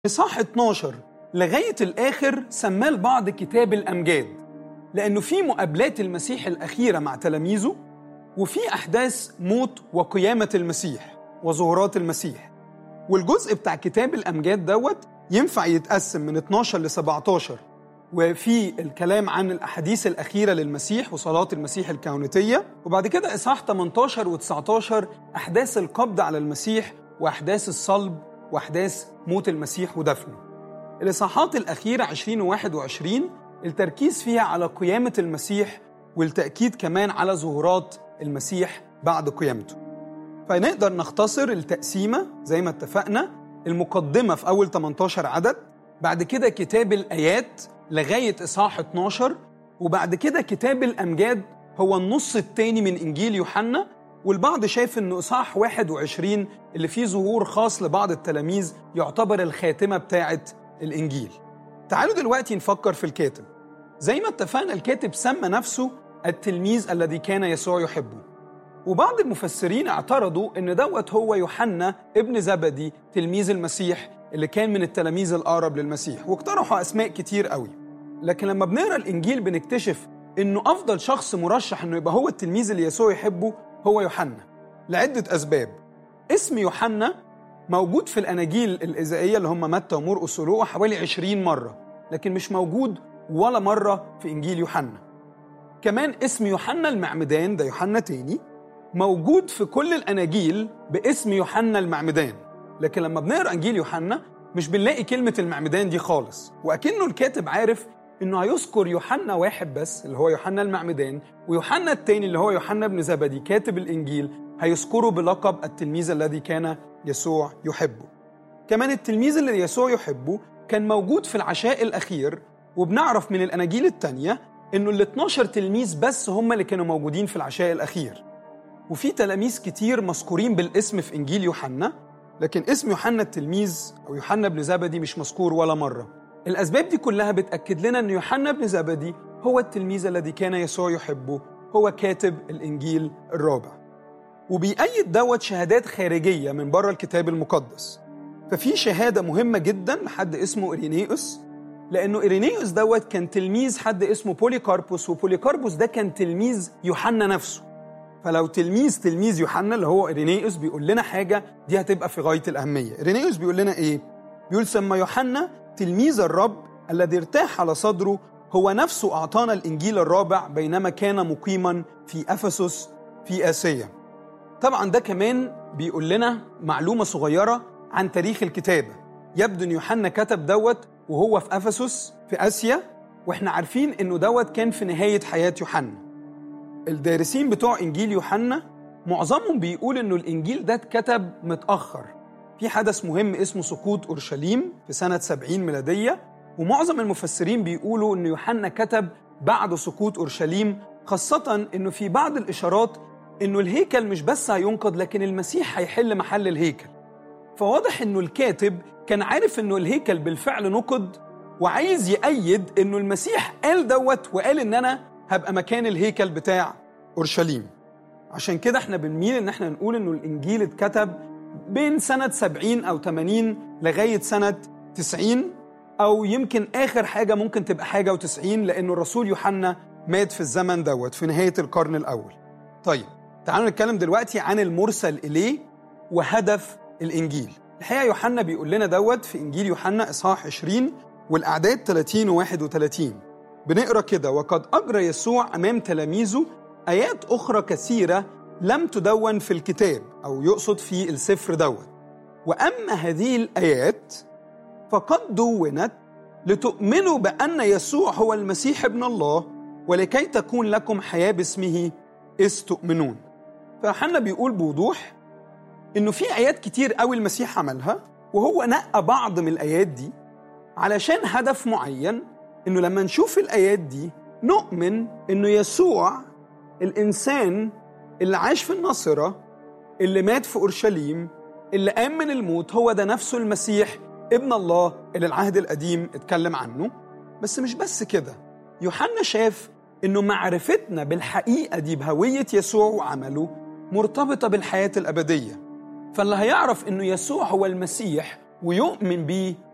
إصحاح 12 لغاية الآخر سماه البعض كتاب الأمجاد لأنه في مقابلات المسيح الأخيرة مع تلاميذه وفي أحداث موت وقيامة المسيح وظهورات المسيح والجزء بتاع كتاب الأمجاد دوت ينفع يتقسم من 12 ل 17 وفي الكلام عن الأحاديث الأخيرة للمسيح وصلاة المسيح الكونتية وبعد كده إصحاح 18 و19 أحداث القبض على المسيح وأحداث الصلب وأحداث موت المسيح ودفنه الإصحاحات الأخيرة 20 و 21 التركيز فيها على قيامة المسيح والتأكيد كمان على ظهورات المسيح بعد قيامته فنقدر نختصر التقسيمة زي ما اتفقنا المقدمة في أول 18 عدد بعد كده كتاب الآيات لغاية إصحاح 12 وبعد كده كتاب الأمجاد هو النص التاني من إنجيل يوحنا والبعض شايف إن إصحاح 21 اللي فيه ظهور خاص لبعض التلاميذ يعتبر الخاتمة بتاعة الإنجيل تعالوا دلوقتي نفكر في الكاتب زي ما اتفقنا الكاتب سمى نفسه التلميذ الذي كان يسوع يحبه وبعض المفسرين اعترضوا ان دوت هو يوحنا ابن زبدي تلميذ المسيح اللي كان من التلاميذ الاقرب للمسيح واقترحوا اسماء كتير قوي لكن لما بنقرا الانجيل بنكتشف انه افضل شخص مرشح انه يبقى هو التلميذ اللي يسوع يحبه هو يوحنا لعده اسباب اسم يوحنا موجود في الاناجيل الاذائيه اللي هم متى ومرقس ولوقا حوالي 20 مره لكن مش موجود ولا مره في انجيل يوحنا كمان اسم يوحنا المعمدان ده يوحنا تاني موجود في كل الاناجيل باسم يوحنا المعمدان لكن لما بنقرا انجيل يوحنا مش بنلاقي كلمه المعمدان دي خالص واكنه الكاتب عارف انه هيذكر يوحنا واحد بس اللي هو يوحنا المعمدان ويوحنا التاني اللي هو يوحنا بن زبدي كاتب الانجيل هيذكره بلقب التلميذ الذي كان يسوع يحبه كمان التلميذ اللي يسوع يحبه كان موجود في العشاء الاخير وبنعرف من الاناجيل التانيه انه ال 12 تلميذ بس هم اللي كانوا موجودين في العشاء الاخير وفي تلاميذ كتير مذكورين بالاسم في انجيل يوحنا لكن اسم يوحنا التلميذ او يوحنا بن زبدي مش مذكور ولا مره الاسباب دي كلها بتاكد لنا ان يوحنا بن زبدي هو التلميذ الذي كان يسوع يحبه هو كاتب الانجيل الرابع وبيأيد دوت شهادات خارجيه من بره الكتاب المقدس ففي شهاده مهمه جدا لحد اسمه إرينيوس لانه إرينيوس دوت كان تلميذ حد اسمه بوليكاربوس وبوليكاربوس ده كان تلميذ يوحنا نفسه فلو تلميذ تلميذ يوحنا اللي هو إرينيوس بيقول لنا حاجة دي هتبقى في غاية الأهمية إرينيوس بيقول لنا إيه؟ بيقول ثم يوحنا تلميذ الرب الذي ارتاح على صدره هو نفسه أعطانا الإنجيل الرابع بينما كان مقيما في أفسس في آسيا طبعا ده كمان بيقول لنا معلومة صغيرة عن تاريخ الكتابة يبدو أن يوحنا كتب دوت وهو في أفسس في آسيا وإحنا عارفين أنه دوت كان في نهاية حياة يوحنا الدارسين بتوع انجيل يوحنا معظمهم بيقول انه الانجيل ده اتكتب متاخر في حدث مهم اسمه سقوط اورشليم في سنه 70 ميلاديه ومعظم المفسرين بيقولوا ان يوحنا كتب بعد سقوط اورشليم خاصه انه في بعض الاشارات انه الهيكل مش بس هينقض لكن المسيح هيحل محل الهيكل فواضح انه الكاتب كان عارف انه الهيكل بالفعل نقض وعايز يأيد انه المسيح قال دوت وقال ان انا هبقى مكان الهيكل بتاع اورشليم عشان كده احنا بنميل ان احنا نقول انه الانجيل اتكتب بين سنة 70 او 80 لغاية سنة 90 او يمكن اخر حاجة ممكن تبقى حاجة و90 لانه الرسول يوحنا مات في الزمن دوت في نهاية القرن الاول طيب تعالوا نتكلم دلوقتي عن المرسل اليه وهدف الانجيل الحقيقة يوحنا بيقول لنا دوت في انجيل يوحنا اصحاح 20 والاعداد 30 و 31 بنقرا كده وقد اجرى يسوع امام تلاميذه ايات اخرى كثيره لم تدون في الكتاب او يقصد في السفر دوت واما هذه الايات فقد دونت لتؤمنوا بان يسوع هو المسيح ابن الله ولكي تكون لكم حياه باسمه اذ تؤمنون فيوحنا بيقول بوضوح انه في ايات كتير قوي المسيح عملها وهو نقى بعض من الايات دي علشان هدف معين انه لما نشوف الايات دي نؤمن انه يسوع الانسان اللي عاش في الناصره اللي مات في اورشليم اللي قام من الموت هو ده نفسه المسيح ابن الله اللي العهد القديم اتكلم عنه بس مش بس كده يوحنا شاف انه معرفتنا بالحقيقه دي بهويه يسوع وعمله مرتبطه بالحياه الابديه فاللي هيعرف انه يسوع هو المسيح ويؤمن بيه